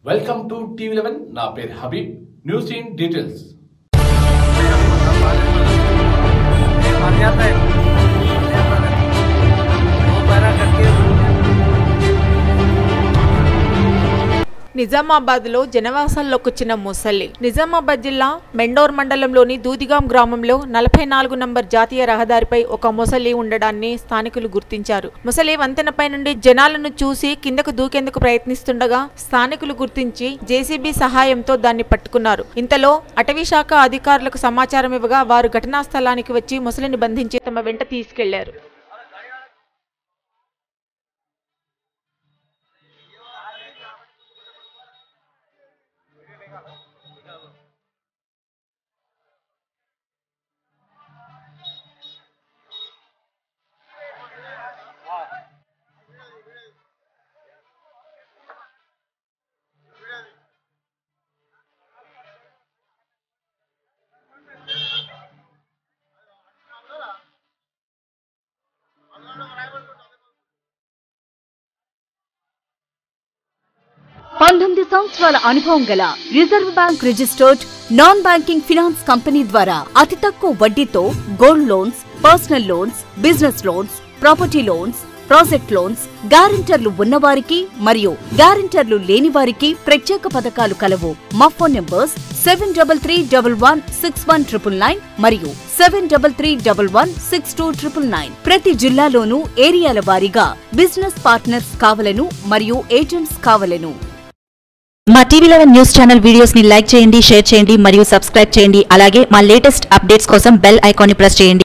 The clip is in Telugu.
వెల్కమ్ టు టీవీ లెవెన్ నా పేరు హబీబ్ న్యూస్ ఇన్ డీటెయిల్స్ बन जाता है वो पैरा करके నిజామాబాద్లో జనవాసాల్లోకి వచ్చిన ముసలి నిజామాబాద్ జిల్లా మెండోర్ మండలంలోని దూదిగాం గ్రామంలో నలభై నాలుగు నంబర్ జాతీయ రహదారిపై ఒక ముసలి ఉండడాన్ని స్థానికులు గుర్తించారు ముసలి వంతెనపై నుండి జనాలను చూసి కిందకు దూకేందుకు ప్రయత్నిస్తుండగా స్థానికులు గుర్తించి జేసీబీ సహాయంతో దాన్ని పట్టుకున్నారు ఇంతలో అటవీ శాఖ అధికారులకు సమాచారం ఇవ్వగా వారు ఘటనా స్థలానికి వచ్చి ముసలిని బంధించి తమ వెంట తీసుకెళ్లారు పంతొమ్మిది సంవత్సరాల అనుభవం గల reserve bank registered non banking finance company ద్వారా అతి తక్కువ వడ్డీతో gold loans personal loans business loans property loans project loans గ్యారెంటర్లు ఉన్నవారికి మరియు గ్యారెంటర్లు లేని వారికి ప్రత్యేక పథకాలు కలవు మా phone numbers seven double three double one six one triple nine మరియు seven double three double one six two triple nine ప్రతి జిల్లాలోనూ ఏరియాల వారీగా బిజినెస్ పార్ట్నర్స్ కావలను మరియు ఏజెంట్స్ కావలను మా TV eleven news channel videos ని లైక్ చేయండి షేర్ చేయండి మరియు సబ్స్క్రైబ్ చేయండి అలాగే మా లేటెస్ట్ అప్డేట్స్ కోసం బెల్ ఐకాన్ ని ప్రెస్ చేయండి